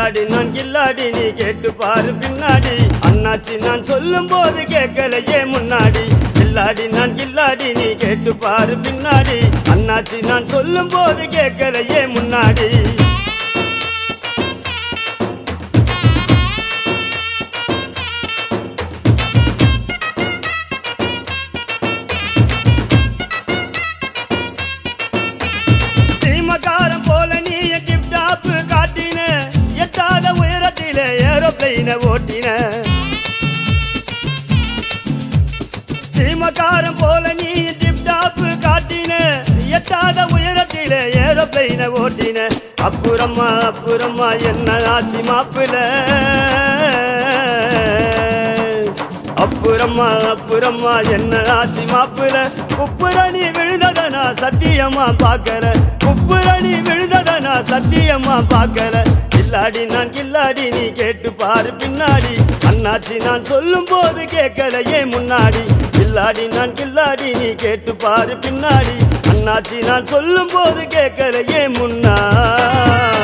கில்லாடி நான் கில்லாடி நீ கேட்டு பாரு பின்னாடி அண்ணாச்சி நான் சொல்லும் போது கேட்கலையே முன்னாடி கில்லாடி நான் கில்லாடி நீ கேட்டு பாரு பின்னாடி அண்ணாச்சி நான் சொல்லும் போது கேட்கலையே முன்னாடி சீமக்காரன் போல நீ டிப் டாப் காட்டின எட்டாத உயரத்திலே ஏரோப்ளைன ஓட்டின சீமக்காரன் போல நீ டிப் டாப் காட்டின எட்டாத உயரத்திலே ஏரோப்ளைன ஓட்டின அப்புறமா அப்புறமா என்ன ஆச்சு மாப்பிள அப்புறமா அப்புறமா என்ன ஆச்சு மாப்பிள குப்புரணி விழுந்தத நான் சத்தியமா பார்க்கல குப்புரணி விழுந்தத நான் சத்தியமா பார்க்கல கில்லாடி நான் கில்லாடி நீ கேட்டு பாரு பின்னாடி அண்ணாச்சி நான் சொல்லும் போது கேட்கலையே முன்னாடி கில்லாடி நான் கில்லாடி நீ கேட்டு பாரு பின்னாடி அண்ணாச்சி நான் சொல்லும் போது கேட்கலையே முன்னாடி